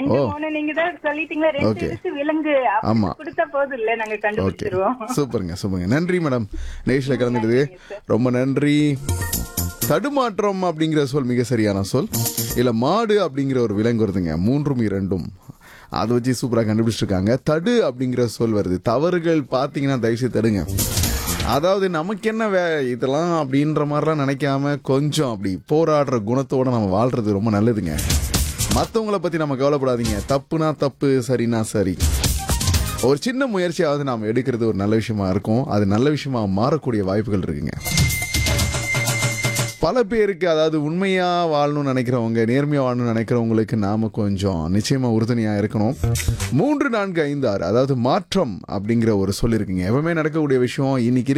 ரெண்டு மூணு நீங்க தான் சொல்லிட்டீங்களா ரெண்டு Okay. இருக்கு விலங்கு அப்படி ஆமா. கொடுத்தா போதும் இல்ல நாங்க ஓகே கண்டுபிடிச்சிருவோம் சூப்பருங்க சூப்பருங்க நன்றி மேடம் நேஷில் கலந்துடுது ரொம்ப நன்றி தடுமாற்றம் அப்படிங்கிற சொல் மிக சரியான சொல் இல்ல மாடு அப்படிங்கிற ஒரு விலங்கு வருதுங்க மூன்றும் இரண்டும் அதை வச்சு சூப்பராக கண்டுபிடிச்சிருக்காங்க தடு அப்படிங்கிற சொல் வருது தவறுகள் பார்த்தீங்கன்னா தயவுசெய்து தடுங்க அதாவது நமக்கு என்ன வே இதெல்லாம் அப்படின்ற மாதிரிலாம் நினைக்காம கொஞ்சம் அப்படி போராடுற குணத்தோட நம்ம வாழ்றது ரொம்ப நல்லதுங்க மற்றவங்கள பற்றி நம்ம கவலைப்படாதீங்க தப்புனா தப்பு சரினா சரி ஒரு சின்ன முயற்சியாவது நாம் எடுக்கிறது ஒரு நல்ல விஷயமா இருக்கும் அது நல்ல விஷயமா மாறக்கூடிய வாய்ப்புகள் இருக்குங்க பல பேருக்கு அதாவது உண்மையா வாழணும்னு நினைக்கிறவங்க நேர்மையா வாழணும்னு நினைக்கிறவங்களுக்கு நாம கொஞ்சம் நிச்சயமா உறுதுணையா இருக்கணும் மூன்று நான்கு ஐந்து ஆறு அதாவது மாற்றம் அப்படிங்கிற ஒரு சொல் இருக்குங்க எப்பவுமே நடக்கக்கூடிய விஷயம் இன்னைக்கு